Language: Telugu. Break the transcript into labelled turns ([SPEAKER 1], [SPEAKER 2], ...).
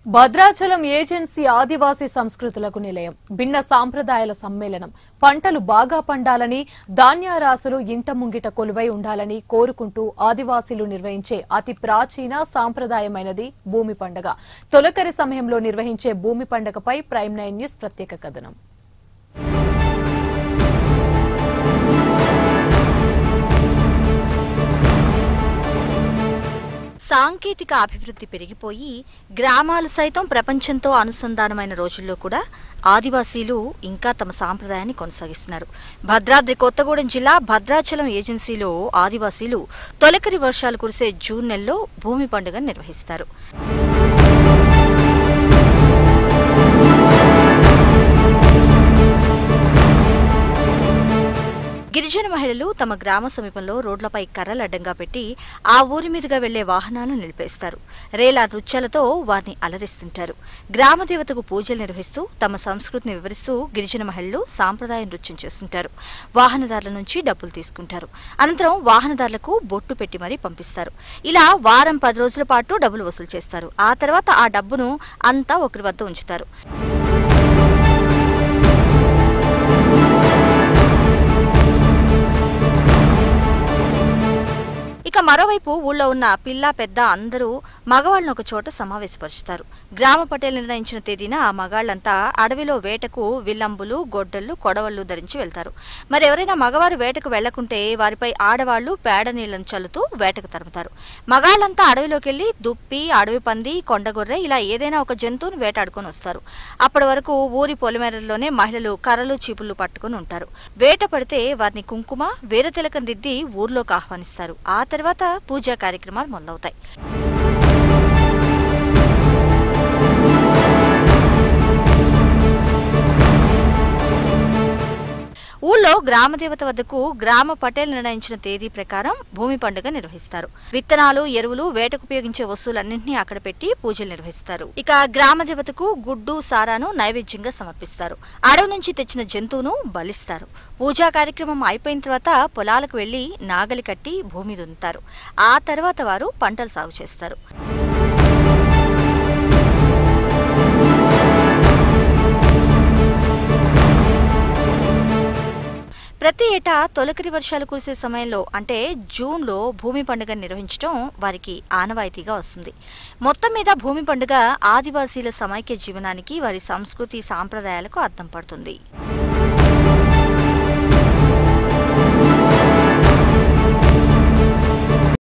[SPEAKER 1] భద్రాచలం ఏజెన్సీ ఆదివాసీ సంస్కృతులకు నిలయం భిన్న సాంప్రదాయాల సమ్మేళనం పంటలు బాగా పండాలని ధాన్యారాసులు ఇంట ముంగిట కొలువై ఉండాలని కోరుకుంటూ ఆదివాసీలు నిర్వహించే అతి ప్రాచీన సాంప్రదాయమైనది భూమి పండగ తొలకరి సమయంలో నిర్వహించే భూమి పండగపై ప్రైమ్ నైన్ న్యూస్ ప్రత్యేక కథనం
[SPEAKER 2] సాంకేతిక అభివృద్ధి పెరిగిపోయి గ్రామాలు సైతం ప్రపంచంతో అనుసంధానమైన రోజుల్లో కూడా ఆదివాసీలు ఇంకా తమ సాంప్రదాయాన్ని కొనసాగిస్తున్నారు భద్రాద్రి కొత్తగూడెం జిల్లా భద్రాచలం ఏజెన్సీలో ఆదివాసీలు తొలకరి వర్షాలు కురిసే జూన్ నెలలో భూమి పండుగ నిర్వహిస్తారు గిరిజన మహిళలు తమ గ్రామ సమీపంలో రోడ్లపై కర్రలు అడ్డంగా పెట్టి ఆ ఊరి మీదుగా వెళ్లే వాహనాలను నిలిపేస్తారు రేలా నృత్యాలతో వారిని అలరిస్తుంటారు గ్రామ దేవతకు పూజలు నిర్వహిస్తూ తమ సంస్కృతిని వివరిస్తూ గిరిజన మహిళలు సాంప్రదాయ నృత్యం చేస్తుంటారు వాహనదారుల నుంచి డబ్బులు తీసుకుంటారు అనంతరం వాహనదారులకు బొట్టు పెట్టి మరీ పంపిస్తారు ఇలా వారం పది రోజుల పాటు డబ్బులు వసూలు చేస్తారు ఆ తర్వాత ఆ డబ్బును అంతా ఒకరి వద్ద ఉంచుతారు ఇక మరోవైపు ఊళ్ళో ఉన్న పిల్ల పెద్ద అందరూ మగవాళ్ళను ఒక చోట సమావేశపరుచుతారు గ్రామ పటేల్ నిర్ణయించిన తేదీన ఆ మగాళ్లంతా అడవిలో వేటకు విల్లంబులు గొడ్డళ్ళు కొడవళ్ళు ధరించి వెళ్తారు మరి ఎవరైనా మగవారు వేటకు వెళ్లకుంటే వారిపై ఆడవాళ్లు పేడ నీళ్లను చల్లుతూ వేటకు తరుముతారు మగాళ్లంతా అడవిలోకి వెళ్లి దుప్పి అడవి పంది కొండగొర్రె ఇలా ఏదైనా ఒక జంతువును వేటాడుకొని వస్తారు అప్పటి వరకు ఊరి పొలిమేరల్లోనే మహిళలు కర్రలు చీపులు పట్టుకుని ఉంటారు వేట పడితే వారిని కుంకుమ వీరతిలకం దిద్ది ఊర్లోకి ఆహ్వానిస్తారు ఆ తర్వాత పూజా కార్యక్రమాలు మొదలవుతాయి ఊళ్ళో గ్రామదేవత వద్దకు గ్రామ పటేల్ నిర్ణయించిన తేదీ ప్రకారం భూమి పండుగ నిర్వహిస్తారు విత్తనాలు ఎరువులు వేటకు ఉపయోగించే వస్తువులన్నింటినీ అక్కడ పెట్టి పూజలు నిర్వహిస్తారు ఇక గ్రామదేవతకు గుడ్డు సారాను నైవేద్యంగా సమర్పిస్తారు అడవి నుంచి తెచ్చిన జంతువును బలిస్తారు పూజా కార్యక్రమం అయిపోయిన తర్వాత పొలాలకు వెళ్లి నాగలి కట్టి భూమి దున్నుతారు ఆ తర్వాత వారు పంటలు సాగు చేస్తారు ప్రతి ఏటా తొలకరి వర్షాలు కురిసే సమయంలో అంటే జూన్లో భూమి పండుగ నిర్వహించడం వారికి ఆనవాయితీగా వస్తుంది మొత్తం మీద భూమి పండుగ ఆదివాసీల సమైక్య జీవనానికి వారి సంస్కృతి సాంప్రదాయాలకు అద్దం పడుతుంది